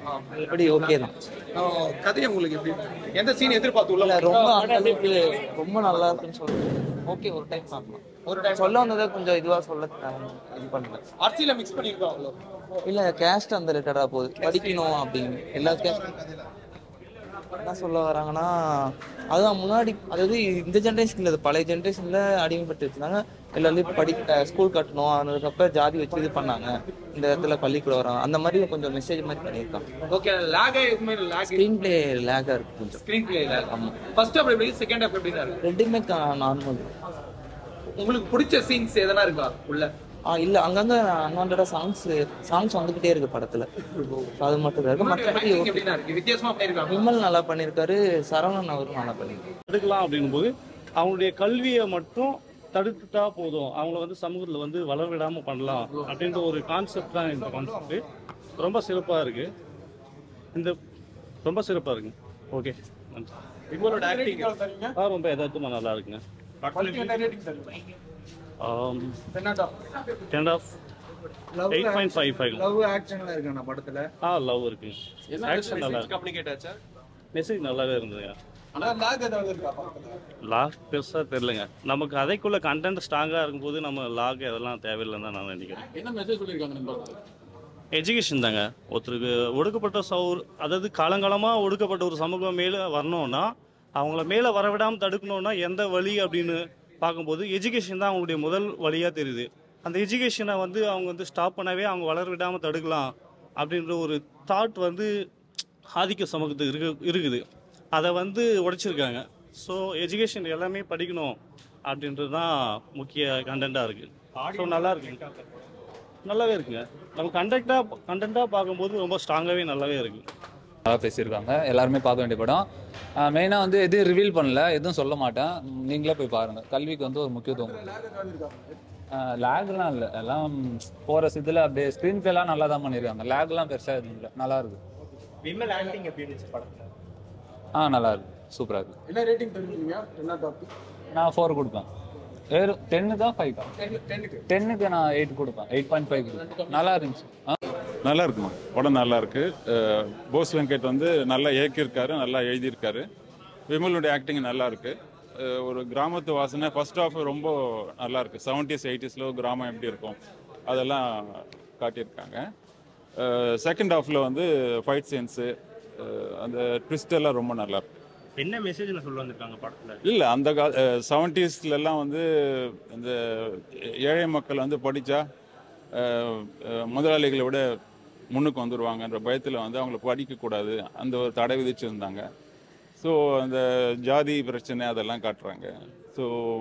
எப்படி ஓகே தான் ஆஹ் கதை உங்களுக்கு எப்படி எந்த சீன் எதிர்பார்த்து உள்ள இல்ல ரொம்ப அந்த அளவுக்கு ரொம்ப நல்லா இருக்குன்னு சொல்றேன் ஓகே ஒரு டைம் பார்க்கலாம் ஒரு டைம் சொல்ல வந்ததை கொஞ்சம் இதுவா சொல்ல இது பண்ணல அரசியல மிக்ஸ் பண்ணிருக்காங்களோ இல்ல கேஸ்ட் அந்த ரிலேட்டடா போகுது படிக்கணும் அப்படின்னு எல்லா கேஸ்ட் என்ன சொல்ல வராங்கன்னா அதுதான் முன்னாடி அதாவது இந்த ஜென்ரேஷன்ல இது பழைய ஜென்ரேஷன்ல அடிமைப்பட்டு இருந்தாங்க எல்லாரும் இப்ப படி ஸ்கூல் கட்டணும் அதுக்கப்புறம் ஜாதி வச்சு இது பண்ணாங்க இந்த இடத்துல பள்ளிக்கூடம் வராங்க அந்த மாதிரி கொஞ்சம் மெசேஜ் மாதிரி பண்ணியிருக்காங்க ஓகே லாகா எதுவுமே லாக் ஸ்க்ரீன் பிளே லேகா இருக்கு கொஞ்சம் screenplay lag first half எப்படி செகண்ட் ஹாஃப் எப்படி இருக்கு ரெண்டுமே நார்மல் உங்களுக்கு பிடிச்ச சீன்ஸ் எதனா இருக்கா உள்ள ஆ இல்ல அங்கங்க அன்வான்டா சாங்ஸ் சாங்ஸ் வந்துகிட்டே இருக்கு படத்துல அது மட்டும் தான் இருக்கு மற்றபடி acting எப்படின்னா இருக்கு வித்தியாசமா பண்ணிருக்காங்க விமல் நல்லா பண்ணியிருக்காரு சரவணன் அவரும் நல்லா பண்ணியிருக்காரு தடுக்கலாம் அப்படின்னும் போது அவங்களுடைய கல்வியை மட்டும் தடுத்துட்டா போதும் அவங்கள வந்து சமூகத்தில் வந்து வளர விடாம பண்ணலாம் அப்படின்ற ஒரு கான்செப்ட் தான் இந்த கான்செப்ட் ரொம்ப சிறப்பாக இருக்கு இந்த ரொம்ப சிறப்பாக இருக்கு ஓகே நன்றி விமலோட ஆக்டிங் ஆ ரொம்ப யதார்த்தமாக நல்லா இருக்குங்க ten of eight point five five love ஆக்ஷன்ல இருக்கு நான் படத்துல ஆ லவ் இருக்கு ஆக்ஷன் நல்லா இருக்கு கம்யூனிகேட் ஆச்சா மெசேஜ் நல்லாவே இருந்ததுங்க ஆனா லாக் ஏதாவது இருக்கா படத்துல லாக் பெருசாக தெரிலங்க நமக்கு கதைக்குள்ள கண்டென்ட் ஸ்ட்ராங்காக இருக்கும்போது நம்ம லாக் அதெல்லாம் தேவையில்லைன்னு தான் நான் நினைக்கிறேன் என்ன மெசேஜ் சொல்லிருக்காங்க நம்ம எஜுகேஷன் தாங்க ஒருத்தருக்கு ஒடுக்கப்பட்ட சௌர் அதாவது காலங்காலமாக ஒடுக்கப்பட்ட ஒரு சமூகம் மேலே வரணும்னா அவங்கள மேலே வரவிடாமல் தடுக்கணும்னா எந்த வழி அப்படின்னு பார்க்கும்போது எஜுகேஷன் தான் அவங்களுடைய முதல் வழியாக தெரியுது அந்த எஜுகேஷனை வந்து அவங்க வந்து ஸ்டாப் பண்ணவே அவங்க வளர விடாமல் தடுக்கலாம் அப்படின்ற ஒரு தாட் வந்து ஆதிக்க சமூகத்துக்கு இருக்கு இருக்குது அதை வந்து உடைச்சிருக்காங்க ஸோ எஜுகேஷன் எல்லாமே படிக்கணும் அப்படின்றது தான் முக்கிய கண்டென்ட்டாக இருக்குது ஸோ நல்லா இருக்குங்க நல்லாவே இருக்குங்க நம்ம கண்டக்டாக கண்டென்ட்டாக பார்க்கும்போது ரொம்ப ஸ்ட்ராங்காகவே நல்லாவே இருக்குது நல்லா பேசியிருக்காங்க எல்லாருமே பார்க்க வேண்டிய படம் மெயினாக வந்து எதுவும் ரிவீல் பண்ணல எதுவும் சொல்ல மாட்டேன் நீங்களே போய் பாருங்க கல்விக்கு வந்து ஒரு முக்கியத்துவம் லேக்லாம் இல்லை எல்லாம் போகிற இதில் அப்படியே ஸ்க்ரீன் பிளேலாம் நல்லா தான் பண்ணியிருக்காங்க லேக்லாம் பெருசாக எதுவும் இல்லை நல்லா இருக்கு விமல் ஆக்டிங் எப்படி இருந்துச்சு படத்துல ஆ நல்லா இருக்கு சூப்பராக இருக்கு என்ன ரேட்டிங் தருவீங்க என்ன டாபிக் நான் ஃபோர் கொடுப்பேன் வெறும் டென்னுக்கா ஃபைவ்க்கா டென்னுக்கு டென்னுக்கு நான் எயிட் கொடுப்பேன் எயிட் பாயிண்ட் ஃபைவ் நல்லா இருந்துச்சு ஆ நல்லா இருக்குமா படம் நல்லா இருக்கு அஹ் போஸ் வெங்கட் வந்து நல்லா இயக்கியிருக்காரு நல்லா எழுதியிருக்காரு விமலுடைய ஆக்டிங் நல்லா இருக்கு அஹ் ஒரு கிராமத்து வாசனை ஃபர்ஸ்ட் ஆஃப் ரொம்ப நல்லா இருக்கு செவன்டிஸ் எயிட்டிஸில் கிராமம் எப்படி இருக்கும் அதெல்லாம் காட்டியிருக்காங்க செகண்ட் ஹாஃபில் வந்து ஃபைட் சீன்ஸு அந்த ட்விஸ்ட் எல்லாம் ரொம்ப நல்லா இருக்கு என்ன மெசேஜ்ல சொல்ல வந்திருக்காங்க படத்துல இல்லை அந்த கா செவன்டிஸ்லலாம் வந்து இந்த ஏழை மக்கள் வந்து படித்தா முதலாளிகளை விட முன்னுக்கு வந்துடுவாங்கன்ற பயத்தில் வந்து அவங்கள படிக்கக்கூடாது அந்த ஒரு தடை விதிச்சிருந்தாங்க ஸோ அந்த ஜாதி பிரச்சனை அதெல்லாம் காட்டுறாங்க ஸோ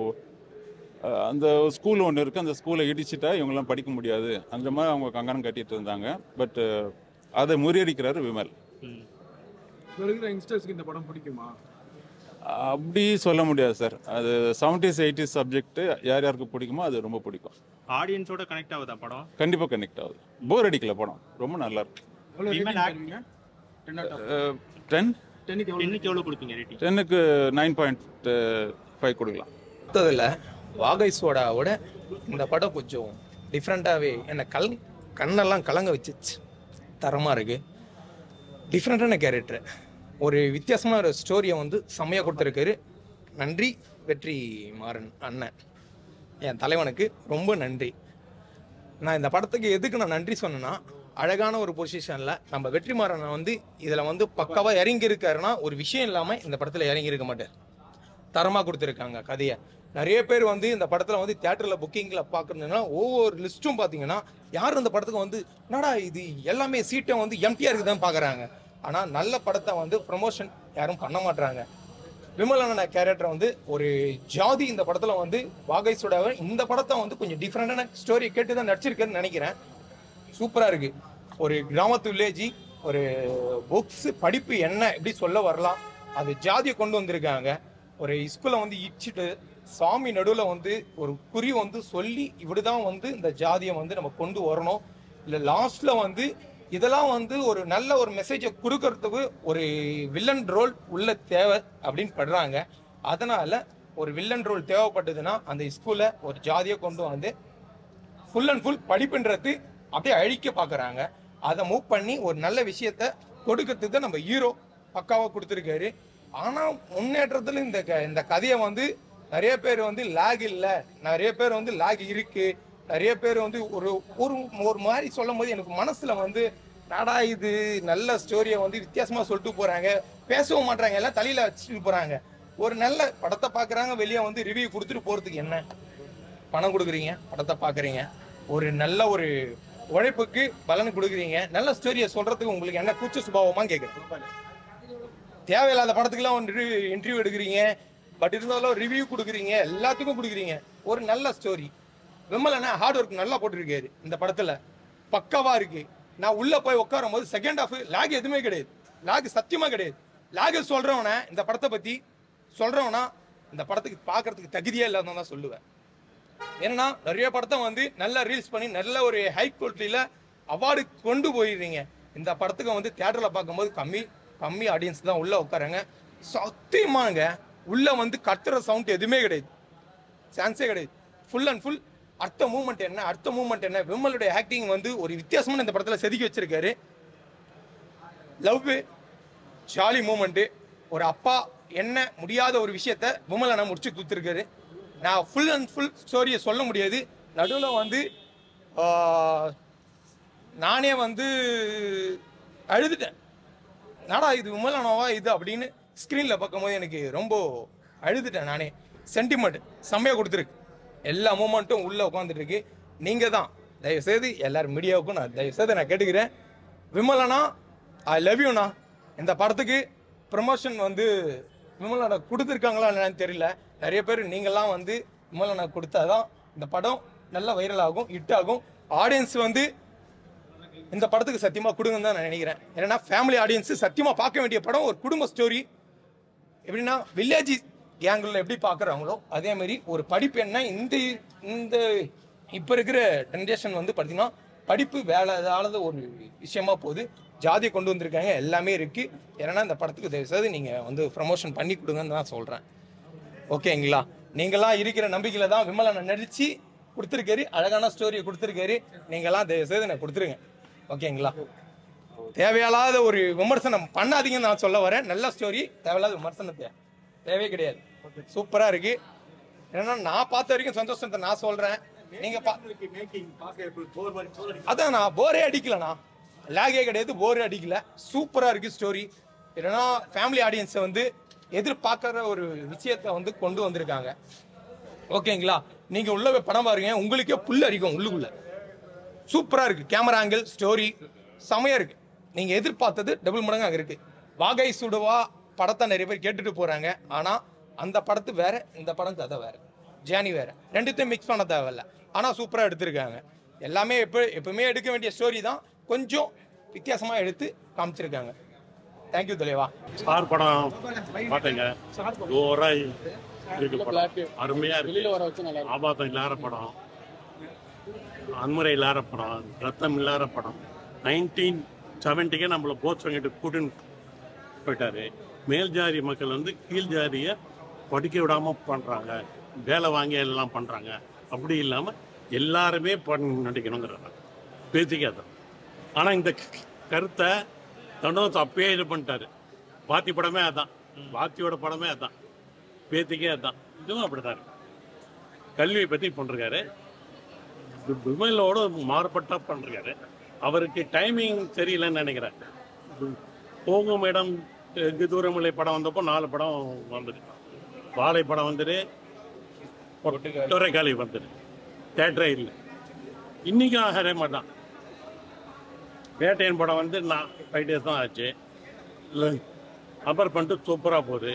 அந்த ஸ்கூல் ஒன்று இருக்குது அந்த ஸ்கூலை இடிச்சிட்டா இவங்கெல்லாம் படிக்க முடியாது அந்த மாதிரி அவங்க கங்கணம் கட்டிட்டு இருந்தாங்க பட் அதை முறியடிக்கிறாரு விமல் இருக்கிற யங்ஸ்டர்ஸ்க்கு இந்த படம் பிடிக்குமா அப்படி சொல்ல முடியாது சார் அது செவன்டிஸ் எயிட்டிஸ் சப்ஜெக்ட் யார் யாருக்கு பிடிக்குமோ அது ரொம்ப பிடிக்கும் ஆடியன்ஸோட கனெக்ட் ஆகுதா படம் கண்டிப்பாக கனெக்ட் ஆகுது போர் அடிக்கல படம் ரொம்ப நல்லா இருக்கு எவ்வளவு விமல் ரேட்டிங் act- தருவீங்க என்ன டாபிக் டென் டென்னுக்கு எவ்வளவு இன்னைக்கு எவ்வளவு கொடுப்பீங்க ரேட்டிங் டென்னுக்கு நைன் பாயிண்ட் ஃபைவ் கொடுக்கலாம் பார்த்ததில் வாகை சோடாவோட இந்த படம் கொஞ்சம் டிஃப்ரெண்ட்டாகவே என்னை கல் கண்ணெல்லாம் கலங்க வச்சிச்சு தரமாக இருக்குது டிஃப்ரெண்ட்டான கேரக்டர் ஒரு வித்தியாசமான ஒரு ஸ்டோரியை வந்து செம்மையாக கொடுத்துருக்காரு நன்றி வெற்றி மாறன் அண்ணன் என் தலைவனுக்கு ரொம்ப நன்றி நான் இந்த படத்துக்கு எதுக்கு நான் நன்றி சொன்னேன்னா அழகான ஒரு பொசிஷனில் நம்ம வெற்றிமாறனை வந்து இதில் வந்து பக்காவாக இறங்கி இருக்காருன்னா ஒரு விஷயம் இல்லாமல் இந்த படத்தில் இறங்கி இருக்க மாட்டார் தரமாக கொடுத்துருக்காங்க கதையை நிறைய பேர் வந்து இந்த படத்தில் வந்து தியேட்டரில் புக்கிங்கில் பார்க்குறதுனா ஒவ்வொரு லிஸ்ட்டும் பார்த்தீங்கன்னா யாரும் இந்த படத்துக்கு வந்து என்னடா இது எல்லாமே சீட்டை வந்து எம்டிஆர் இருக்குதான் பார்க்குறாங்க ஆனால் நல்ல படத்தை வந்து ப்ரமோஷன் யாரும் பண்ண மாட்றாங்க விமலன கேரக்டர் வந்து ஒரு ஜாதி இந்த படத்தில் வந்து வாகை சுடாவை இந்த படத்தை வந்து கொஞ்சம் டிஃப்ரெண்டான ஸ்டோரி கேட்டு தான் நடிச்சிருக்கேன்னு நினைக்கிறேன் சூப்பராக இருக்கு ஒரு கிராமத்து வில்லேஜி ஒரு புக்ஸ் படிப்பு என்ன எப்படி சொல்ல வரலாம் அது ஜாதியை கொண்டு வந்திருக்காங்க ஒரு ஸ்கூலை வந்து இடிச்சிட்டு சாமி நடுவில் வந்து ஒரு குறி வந்து சொல்லி இப்படிதான் வந்து இந்த ஜாதியை வந்து நம்ம கொண்டு வரணும் இல்லை லாஸ்ட்ல வந்து இதெல்லாம் வந்து ஒரு நல்ல ஒரு மெசேஜை கொடுக்கறதுக்கு ஒரு வில்லன் ரோல் உள்ள தேவை அப்படின்னு படுறாங்க அதனால ஒரு வில்லன் ரோல் தேவைப்பட்டதுன்னா அந்த ஸ்கூலை ஒரு ஜாதியை கொண்டு வந்து ஃபுல் அண்ட் ஃபுல் படிப்புன்றது அப்படியே அழிக்க பார்க்குறாங்க அதை மூவ் பண்ணி ஒரு நல்ல விஷயத்த கொடுக்கறதுக்கு தான் நம்ம ஹீரோ பக்காவாக கொடுத்துருக்காரு ஆனால் முன்னேற்றத்தில் இந்த க இந்த கதையை வந்து நிறைய பேர் வந்து லாக் இல்லை நிறைய பேர் வந்து லாக் இருக்கு நிறைய பேர் வந்து ஒரு ஒரு ஒரு மாதிரி சொல்லும் போது எனக்கு மனசுல வந்து நாடா இது நல்ல ஸ்டோரியை வந்து வித்தியாசமா சொல்லிட்டு போறாங்க பேசவும் மாட்றாங்க எல்லாம் தலையில வச்சுட்டு போறாங்க ஒரு நல்ல படத்தை பார்க்கறாங்க வெளியே வந்து ரிவ்யூ கொடுத்துட்டு போறதுக்கு என்ன பணம் கொடுக்குறீங்க படத்தை பார்க்குறீங்க ஒரு நல்ல ஒரு உழைப்புக்கு பலன் கொடுக்குறீங்க நல்ல ஸ்டோரியை சொல்றதுக்கு உங்களுக்கு என்ன கூச்ச சுபாவமா கேட்குறேன் தேவையில்லாத படத்துக்குலாம் ஒரு இன்டர்வியூ எடுக்கிறீங்க பட் இருந்தாலும் ரிவ்யூ கொடுக்குறீங்க எல்லாத்துக்கும் கொடுக்குறீங்க ஒரு நல்ல ஸ்டோரி விமலண்ணா ஹார்ட் ஒர்க் நல்லா போட்டிருக்காரு இந்த படத்துல பக்காவா இருக்கு நான் உள்ள போய் உட்காரும் போது செகண்ட் ஹாஃப் லாக் எதுவுமே கிடையாது லாக் சத்தியமா கிடையாது லாக் சொல்றவன இந்த படத்தை பத்தி சொல்றவனா இந்த படத்துக்கு பார்க்கறதுக்கு தகுதியே இல்லாதான் தான் சொல்லுவேன் ஏன்னா நிறைய படத்தை வந்து நல்லா ரீல்ஸ் பண்ணி நல்ல ஒரு ஹை குவாலிட்டியில அவார்டு கொண்டு போயிடுறீங்க இந்த படத்துக்கு வந்து தியேட்டர்ல பார்க்கும்போது கம்மி கம்மி ஆடியன்ஸ் தான் உள்ள உட்காருங்க சத்தியமாங்க உள்ள வந்து கத்துற சவுண்ட் எதுவுமே கிடையாது சான்ஸே கிடையாது ஃபுல் அண்ட் ஃபுல் அடுத்த மூமெண்ட் என்ன அடுத்த மூமெண்ட் என்ன விமலுடைய ஆக்டிங் வந்து ஒரு வித்தியாசமான இந்த படத்துல செதுக்கி வச்சிருக்காரு லவ் ஜாலி மூமெண்ட்டு ஒரு அப்பா என்ன முடியாத ஒரு விஷயத்த விமல் அண்ணா முடிச்சு கொடுத்துருக்காரு நான் ஃபுல் அண்ட் ஃபுல் ஸ்டோரியை சொல்ல முடியாது நடுவில் வந்து ஆஹ், நானே வந்து அழுதுட்டேன் நாடா இது விமல் அண்ணாவா இது அப்படின்னு ஸ்க்ரீனில் பார்க்கும்போது எனக்கு ரொம்ப அழுதுட்டேன் நானே சென்டிமெண்ட் செம்மையாக கொடுத்துருக்கு எல்லா மூமெண்ட்டும் உள்ளே உட்காந்துட்டு இருக்கு நீங்கள் தான் தயவுசெய்து எல்லாரும் மீடியாவுக்கும் நான் தயவுசெய்து நான் கேட்டுக்கிறேன் விமலனா ஐ லவ் யூண்ணா இந்த படத்துக்கு ப்ரமோஷன் வந்து விமலனா கொடுத்துருக்காங்களா என்னன்னு தெரியல நிறைய பேர் நீங்கள்லாம் வந்து விமலனா கொடுத்தாதான் இந்த படம் நல்ல வைரல் ஆகும் ஹிட் ஆகும் ஆடியன்ஸ் வந்து இந்த படத்துக்கு சத்தியமா கொடுங்கன்னு தான் நான் நினைக்கிறேன் ஏன்னா ஃபேமிலி ஆடியன்ஸ் சத்தியமா பார்க்க வேண்டிய படம் ஒரு குடும்ப ஸ்டோரி எப்படின்னா வில்லேஜ் கேங்கில் எப்படி பார்க்குறாங்களோ அதே மாதிரி ஒரு படிப்பு என்ன இந்த இந்த இப்போ இருக்கிற ஜென்ரேஷன் வந்து பார்த்தீங்கன்னா படிப்பு வேலை இல்லாத ஒரு விஷயமா போகுது ஜாதியை கொண்டு வந்திருக்காங்க எல்லாமே இருக்கு ஏன்னா இந்த படத்துக்கு தயவுசெய்து நீங்கள் வந்து ப்ரமோஷன் பண்ணி கொடுங்கன்னு தான் சொல்கிறேன் ஓகேங்களா நீங்களாம் இருக்கிற நம்பிக்கையில தான் விமலன் நடிச்சு கொடுத்துருக்காரு அழகான ஸ்டோரியை கொடுத்துருக்காரு நீங்களாம் தயவுசெய்து நான் கொடுத்துருங்க ஓகேங்களா தேவையில்லாத ஒரு விமர்சனம் பண்ணாதீங்கன்னு நான் சொல்ல வரேன் நல்ல ஸ்டோரி தேவையில்லாத விமர்சனத்தை தேவையே கிடையாது சூப்பரா இருக்கு ஏன்னா நான் பார்த்த வரைக்கும் சந்தோஷத்தை நான் சொல்றேன் நீங்க பா அதான் நான் போரே அடிக்கலண்ணா லேகே கிடையாது போரே அடிக்கல சூப்பரா இருக்கு ஸ்டோரி ஏன்னா ஃபேமிலி ஆடியன்ஸை வந்து எதிர்பார்க்குற ஒரு விஷயத்தை வந்து கொண்டு வந்திருக்காங்க ஓகேங்களா நீங்க உள்ள போய் படம் பாருங்க உங்களுக்கே புல் அரிக்கும் உள்ளுக்குள்ள சூப்பரா இருக்கு கேமரா ஆங்கிள் ஸ்டோரி செமையா இருக்கு நீங்க எதிர்பார்த்தது டபுள் மடங்கு அங்க இருக்கு வாகை சுடுவா படத்தை நிறைய பேர் கேட்டுட்டு போறாங்க ஆனா அந்த படத்து வேற இந்த படம் கதை வேற ஜேனி வேற ரெண்டுத்தையும் மிக்ஸ் பண்ண தேவையில்ல ஆனா சூப்பரா எடுத்திருக்காங்க எல்லாமே எப்போ எப்பவுமே எடுக்க வேண்டிய ஸ்டோரி தான் கொஞ்சம் வித்தியாசமா எடுத்து காமிச்சிருக்காங்க தேங்க்யூ தலைவா ஸ்டார் படம் பார்த்தேங்க ஜோரா இருக்கு படம் அருமையா இருக்கு ஆபாதம் இல்லாத படம் வன்முறை இல்லாத படம் ரத்தம் இல்லாத படம் நைன்டீன் செவன்ட்டிக்கே நம்மளை போஸ் வாங்கிட்டு கூட்டின்னு போயிட்டாரு மேல் ஜாதி மக்கள் வந்து கீழ் ஜாதியை படிக்க விடாம பண்றாங்க வேலை வாங்கி எல்லாம் பண்றாங்க அப்படி இல்லாம எல்லாருமே பண் நடிக்கணுங்கிறாங்க பேசிக்க அதான் ஆனா இந்த க- கருத்தை தண்டோத்து அப்பயே இது பண்ணிட்டாரு பாத்தி படமே அதான் பாத்தியோட படமே அதான் பேத்திக்கே அதான் இதுவும் அப்படிதான் இருக்கு கல்வியை பத்தி பண்றாரு விமலோட மாறுபட்டா பண்றாரு அவருக்கு டைமிங் சரியில்லைன்னு நினைக்கிறேன் போகும் இடம் வெகு தூரமில்லை படம் வந்தப்போ நாலு படம் வந்தது வாழை படம் வந்துடு தொரைக்காலி வந்துடு தேட்டரே இல்லை இன்னைக்கும் ஆகவே மாட்டான் வேட்டையன் படம் வந்து நான் ஃபைவ் டேஸ் தான் ஆச்சு அப்புறம் பண்ணிட்டு சூப்பராக போகுது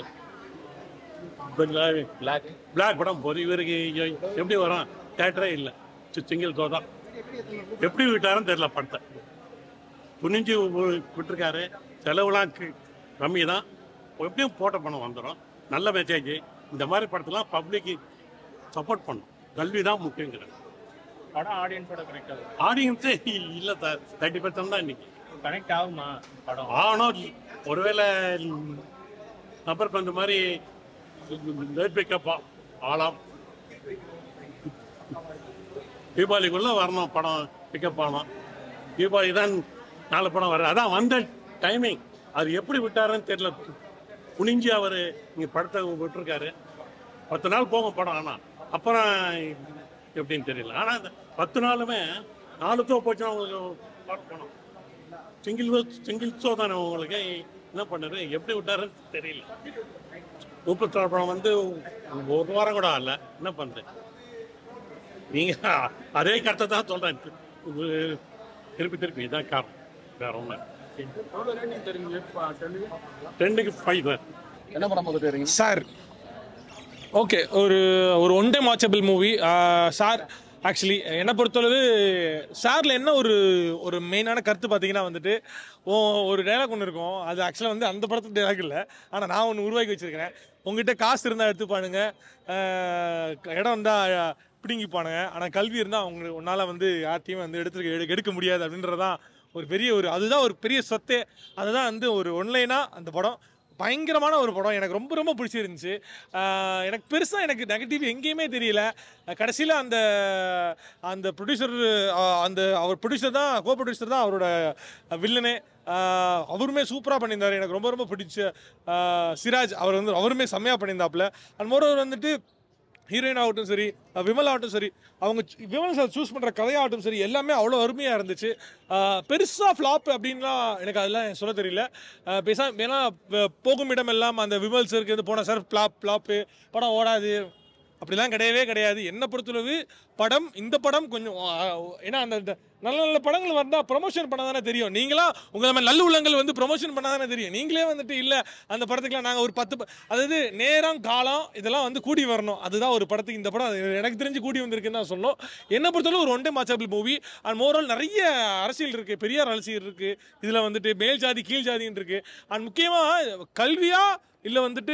பிளாக் பிளாக் படம் போகுது இவருக்கு எ- எப்படி வரும் தேட்டரே இல்லை சிங்கிள் ஷோ தான் எப்படி விட்டாருன்னு தெரியல படத்தை துணிஞ்சு வி- விட்டிருக்காரு செலவுலாம் கம்மி தான் எப்படியும் போட்ட பணம் வந்துடும் நல்ல மெசேஜ் இந்த மாதிரி படத்தெல்லாம் பப்ளிக்கு சப்போர்ட் பண்ணும் கல்வி தான் முக்கியங்கிறது படம் ஆடியன்ஸோட கனெக்ட் ஆகும் ஆடியன்ஸே இல்லை சார் தேர்ட்டி பர்சன்ட் தான் இன்னைக்கு கனெக்ட் ஆகுமா படம் ஆனால் ஒருவேளை நம்பர் பந்து மாதிரி லேட் பிக்கப் ஆலாம் தீபாவளிக்குள்ள வரணும் படம் பிக்கப் ஆனோம் தீபாவளி தான் நாலு படம் வர அதான் வந்த டைமிங் அது எப்படி விட்டாருன்னு தெரியல குனிஞ்சு அவர் இங்கே படத்தை விட்டுருக்காரு பத்து நாள் போகும் படம் ஆனால் அப்புறம் எப்படின்னு தெரியல ஆனால் இந்த பத்து நாளுமே நாலு தோ போச்சுன்னா உங்களுக்கு படம் போனோம் சிங்கிள் சிங்கிள் ஷோ தானே உங்களுக்கு என்ன பண்ணாரு எப்படி விட்டாருன்னு தெரியல முப்பத்தாறு படம் வந்து ஒரு வாரம் கூட ஆகல என்ன பண்ணுறது நீங்கள் அதே கருத்தை தான் சொல்கிறேன் திருப்பி திருப்பி இதான் காரணம் வேற ஒன்று எவ்வளோ ரேட்டிங் தருவீங்க டென்னுக்கு ரெண்டுக்கு ஃபைவ் சார் என்ன படம் பார்த்துட்டு வரீங்க சார் ஓகே ஒரு ஒரு one time watchable movie sir actually என்னை பொறுத்தளவு சாரில் என்ன ஒரு ஒரு மெயினான கருத்து பார்த்தீங்கன்னா வந்துட்டு ஓ ஒரு டைலாக் ஒன்று இருக்கும் அது ஆக்சுவலாக வந்து அந்த படத்து டைலாக் இல்லை ஆனால் நான் ஒன்று உருவாக்கி வச்சிருக்கிறேன் உங்ககிட்ட காசு இருந்தால் எடுத்துப்பானுங்க ஆஹ் இடம் இருந்தால் பிடுங்கிப்பானுங்க ஆனால் கல்வி இருந்தால் அவங்க உன்னால் வந்து யார்ட்டையும் வந்து எடுத்து எடு- எடுக்க முடியாது அப்படின்றதான் ஒரு பெரிய ஒரு அதுதான் ஒரு பெரிய சொத்தே அதுதான் வந்து ஒரு ஒன்லைனாக அந்த படம் பயங்கரமான ஒரு படம் எனக்கு ரொம்ப ரொம்ப பிடிச்சிருந்துச்சு ஆஹ் எனக்கு பெருசாக எனக்கு நெகட்டிவ் எங்கேயுமே தெரியல கடைசியில் அந்த அந்த ப்ரொடியூசர் அந்த அவர் ப்ரொடியூசர் தான் கோ ப்ரொடியூசர் தான் அவரோட வில்லனே ஆஹ் அவருமே சூப்பராக பண்ணியிருந்தார் எனக்கு ரொம்ப ரொம்ப பிடிச்ச ஆஹ் சிராஜ் அவர் வந்து அவருமே செம்மையாக பண்ணியிருந்தாப்புல அண்ட் மோரோவர் வந்துட்டு ஹீரோயின் ஆகட்டும் சரி அஹ் விமல் ஆகட்டும் சரி அவங்க சு- விமல் சார் சூஸ் பண்ணுற கதையாகட்டும் சரி எல்லாமே அவ்வளோ அருமையாக இருந்துச்சு பெருசாக ஃப்ளாப் அப்படின்லாம் எனக்கு அதெல்லாம் சொல்ல தெரியல அஹ் பேசா ஏன்னா வ- போகும் இடம் எல்லாம் அந்த விமல் சருக்கு வந்து போன சார் ஃப்ளாப் ஃப்ளாப்பு படம் ஓடாது அப்படிலாம் கிடையவே கிடையாது என்னை பொறுத்தளவு படம் இந்த படம் கொஞ்சம் அஹ், ஏன்னா அந்த அந்த நல்ல நல்ல படங்கள் வந்தால் ப்ரொமோஷன் பண்ண தானே தெரியும் நீங்களா உங்களை மாதிரி நல்ல உள்ளங்கள் வந்து ப்ரொமோஷன் பண்ண தானே தெரியும் நீங்களே வந்துட்டு இல்லை அந்த படத்துக்குலாம் நாங்கள் ஒரு பத்து ப- அதாவது நேரம் காலம் இதெல்லாம் வந்து கூடி வரணும் அதுதான் ஒரு படத்துக்கு இந்த படம் அது எனக்கு தெரிஞ்சு கூடி வந்திருக்குன்னு தான் சொல்லணும் என்னை பொறுத்தளவு ஒரு one day watchable movie and moral நிறைய அரசியல் இருக்குது பெரியார் அரசியல் இருக்குது இதில் வந்துட்டு மேல் ஜாதி கீழ் ஜாதின்னு இருக்குது அண்ட் முக்கியமாக கல்வியா இல்லை வந்துட்டு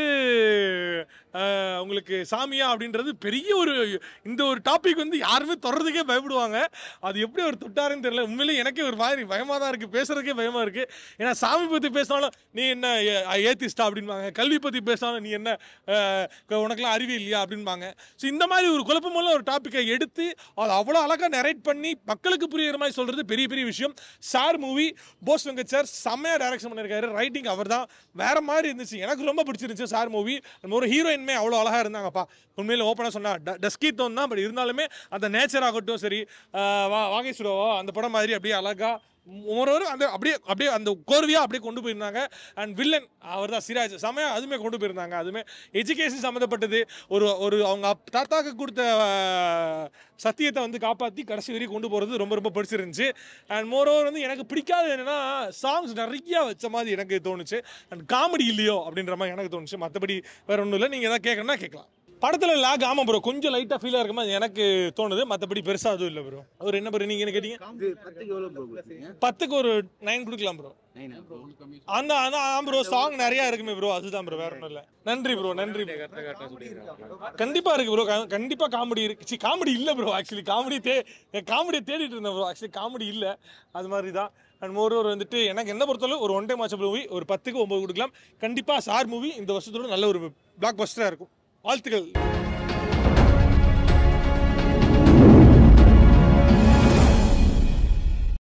அஹ், உங்களுக்கு சாமியா அப்படின்றது பெரிய ஒரு இந்த ஒரு டாபிக் வந்து யாருமே தொடர்றதுக்கே பயப்படுவாங்க அது எப்படி அவர் தொட்டாருன்னு தெரியல உண்மையிலேயே எனக்கே ஒரு மாதிரி பயமாக தான் இருக்குது பேசுறதுக்கே பயமாக இருக்குது ஏன்னா சாமி பற்றி பேசினாலும் நீ என்ன ஏத்திஸ்டா அப்படின்பாங்க கல்வி பற்றி பேசினாலும் நீ என்ன அஹ், உனக்கெல்லாம் அறிவு இல்லையா அப்படின்பாங்க ஸோ இந்த மாதிரி ஒரு குழப்பமுள்ள ஒரு டாப்பிக்கை எடுத்து அதை அவ்வளோ அழகாக நரேட் பண்ணி மக்களுக்கு புரியுற மாதிரி சொல்கிறது பெரிய பெரிய விஷயம் sir movie Bose Venkat sir செம்மையாக டைரக்ஷன் பண்ணியிருக்காரு ரைட்டிங் அவர் தான் வேற மாதிரி இருந்துச்சு எனக்கு ரொம்ப பிடிச்சிருந்துச்சு சார் மூவி ஒரு ஹீரோயின்மே அவ்வளோ அழகாக இருந்தாங்கப்பா உண்மையில் ஓப்பனாக சொன்னா ட- டஸ்கி தோன் தான் பட் இருந்தாலுமே அந்த நேச்சர் ஆகட்டும் சரி ஆஹ் வா வாகேஸ்வரவோ அந்த படம் மாதிரி அப்படியே அழகா ஒரு அந்த அப்படியே அப்படியே அந்த கோர்வையாக அப்படியே கொண்டு போயிருந்தாங்க அண்ட் வில்லன் அவர் தான் சிராஜ் செமையா அதுவுமே கொண்டு போயிருந்தாங்க அதுவுமே எஜுகேஷன் சம்மந்தப்பட்டது ஒரு ஒரு அவங்க அப்- தாத்தாக்கு கொடுத்த ஆஹ், சத்தியத்தை வந்து காப்பாற்றி கடைசி வரைக்கும் கொண்டு போகிறது ரொம்ப ரொம்ப பிடிச்சிருந்துச்சு அண்ட் மோரோவர் வந்து எனக்கு பிடிக்காது என்னன்னா சாங்ஸ் நிறைய வச்ச மாதிரி எனக்கு தோணுச்சு அண்ட் காமெடி இல்லையோ அப்படின்ற மாதிரி எனக்கு தோணுச்சு மற்றபடி வேற ஒன்றும் இல்லை நீங்கள் எதாவது கேட்கணும்னா கேட்கலாம் படத்தில் லேக் ஆமாம் ப்ரோ கொஞ்சம் லைட்டாக ஃபீலாக இருக்க மாதிரி எனக்கு தோணுது மற்றபடி பெருசாக அதுவும் இல்லை ப்ரோ அவர் என்ன ப்ரோ நீங்கள் என்ன கேட்டீங்க பத்துக்கு எவ்வளோ ப்ரோ கொடுத்தீங்க பத்துக்கு ஒரு நைன் கொடுக்கலாம் ப்ரோ நைனா ப்ரோ அந்த அதான் ப்ரோ சாங் நிறைய இருக்குமே ப்ரோ அதுதான் ப்ரோ வேற ஒன்றும் இல்லை நன்றி ப்ரோ நன்றி கண்டிப்பா இருக்கு ப்ரோ கண்டிப்பா காமெடி இருக்கு சி காமெடி இல்ல ப்ரோ ஆக்சுவலி காமெடி தே காமெடியை தேடிட்டு இருந்தேன் ப்ரோ ஆக்சுவலி காமெடி இல்ல அது மாதிரி தான் அண்ட் மோர் ஒரு வந்துட்டு எனக்கு என்ன பொறுத்தளவு ஒரு ஒன் டைம் வாட்ச் மூவி ஒரு பத்துக்கு ஒன்பது கொடுக்கலாம் கண்டிப்பா சார் மூவி இந்த வருஷத்தோட நல்ல ஒரு பிளாக் பஸ்டரா இருக்கும் வாழ்த்துக்கள்